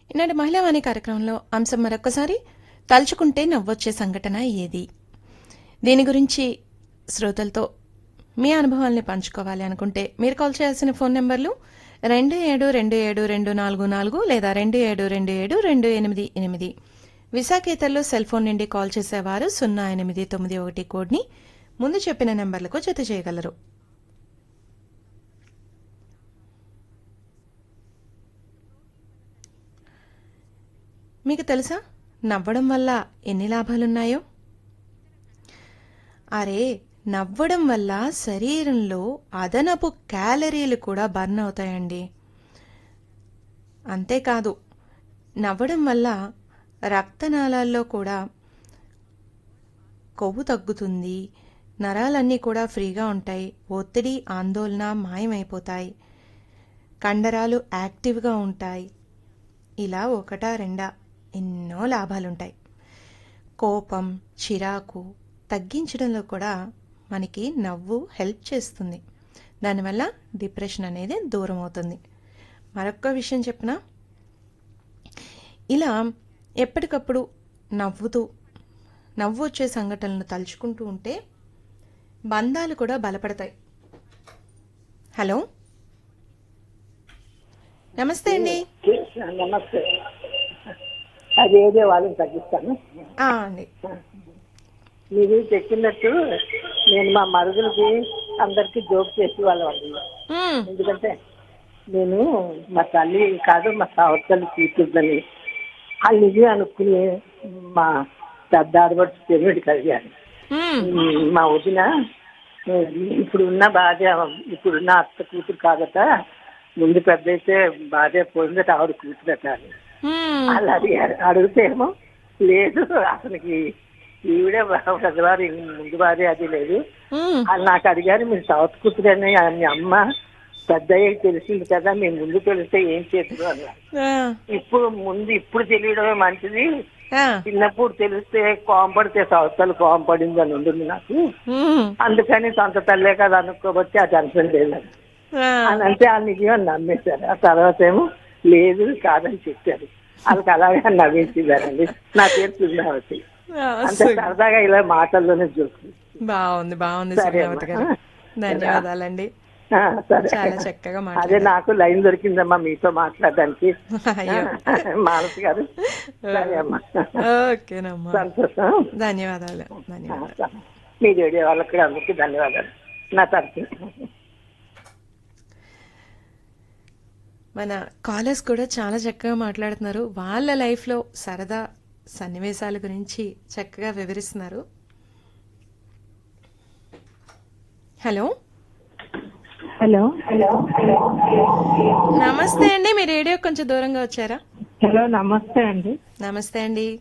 ఈనాటి మహిళా వాణి కార్యక్రమంలో అంశం మరొకసారి తలుచుకుంటే నవ్వొచ్చే సంఘటన ఏది దీని గురించి శ్రోతలతో మీ అనుభవాల్ని పంచుకోవాలి అనుకుంటే మీరు కాల్ చేయాల్సిన ఫోన్ నెంబర్లు రెండు ఏడు రెండు ఏడు రెండు నాలుగు నాలుగు లేదా రెండు ఏడు రెండు ఏడు రెండు ఎనిమిది ఎనిమిది విశాఖేతల్లో సెల్ ఫోన్ నుండి కాల్ చేసేవారు సున్నా ఎనిమిది తొమ్మిది ఒకటి కోడ్ని ముందు చెప్పిన నెంబర్లకు జత చేయగలరు మీకు తెలుసా నవ్వడం వల్ల ఎన్ని లాభాలున్నాయో అరే నవ్వడం వల్ల శరీరంలో అదనపు క్యాలరీలు కూడా బర్న్ అవుతాయండి అంతేకాదు నవ్వడం వల్ల రక్తనాళాల్లో కూడా కొవ్వు తగ్గుతుంది నరాలన్నీ కూడా ఫ్రీగా ఉంటాయి ఒత్తిడి ఆందోళన మాయమైపోతాయి కండరాలు యాక్టివ్గా ఉంటాయి ఇలా ఒకటా రెండా ఎన్నో లాభాలుంటాయి కోపం చిరాకు తగ్గించడంలో కూడా మనకి నవ్వు హెల్ప్ చేస్తుంది దానివల్ల డిప్రెషన్ అనేది దూరం అవుతుంది మరొక విషయం చెప్పిన ఇలా ఎప్పటికప్పుడు నవ్వుతూ నవ్వు వచ్చే సంఘటనలను తలుచుకుంటూ ఉంటే బంధాలు కూడా బలపడతాయి హలో నమస్తే అండి నమస్తే అది ఏదే వాళ్ళని తగ్గిస్తాను ఆ, అండి మీరు చెప్పినట్టు నేను మా మరుగులకి అందరికి జోక్ చేసి వాళ్ళండి మ్మ్. ఎందుకంటే నేను మా తల్లి కాదు మా సావతల్లి కూతుర్దని వాళ్ళు నిజమే అనుకుని మా పెద్ద ఆడబడి పెరుమిడి కలిగాను మ్మ్. మా వదిన ఇప్పుడు ఉన్న భార్య ఇప్పుడున్న అత్త కూతురు కాదట ముందు పెద్ద అయితే భార్య పోయిందట ఆవిడ కూతురట అని మ్మ్. వాళ్ళు అడిగారు అడిగితే ఏమో లేదు అతనికి ఈవిడే పెద్దవారు ముందు భార్య అది లేదు మ్మ్. వాళ్ళు నాకు అడిగారు మీరు సౌత్ కూతురని మీ అమ్మ పెద్ద అయ్యాక తెలిసింది కదా మీ ముందు తెలిస్తే ఏం చేతులు అన్నారు ఆ, ఇప్పుడు ముందు ఇప్పుడు తెలియడమే మంచిది ఆ, చిన్నప్పుడు తెలిస్తే కోంపడితే సంవత్సరాలు కోంపడింది అని ఉంటుంది నాకు మ్మ్. అందుకని సొంత తల్లే కదా అనుకోబట్టి ఆ టెన్షన్ లేదని ఆ, అని అంటే వాళ్ళు నిజంగా నమ్మేశారు ఆ తర్వాత ఏమో లేదు కాదని చెప్పారు వాళ్ళకి అలాగే నవ్వించారండి నా పేరు సుధావతి ఆ, అంతే సరదాగా ఇలా మాటల్లోనే చూస్తుంది బాగుంది బాగుంది సరే సుప్రభాత్ అమ్మా. గారు ధన్యవాదాలండి ఆ, సరే చాలా చక్కగా అదే మాట్లాడారు నాకు లైన్ దొరికిందమ్మా మీతో మాట్లాడడానికి అయ్యో మానస గారు సరే అమ్మా ఓకేనమ్మా సంతోషం ధన్యవాదాలు ధన్యవాదాలు మీ రేడియో వాళ్ళకి కూడా అందరికీ ధన్యవాదాలు నా తరఫు మన కాలర్స్ కూడా చాలా చక్కగా మాట్లాడుతున్నారు వాళ్ళ లైఫ్లో సరదా సన్నివేశాల గురించి చక్కగా వివరిస్తున్నారు హలో హలో నమస్తే అండి మీ రేడియో కొంచెం దూరంగా వచ్చారా హలో నమస్తే అండి నమస్తే అండి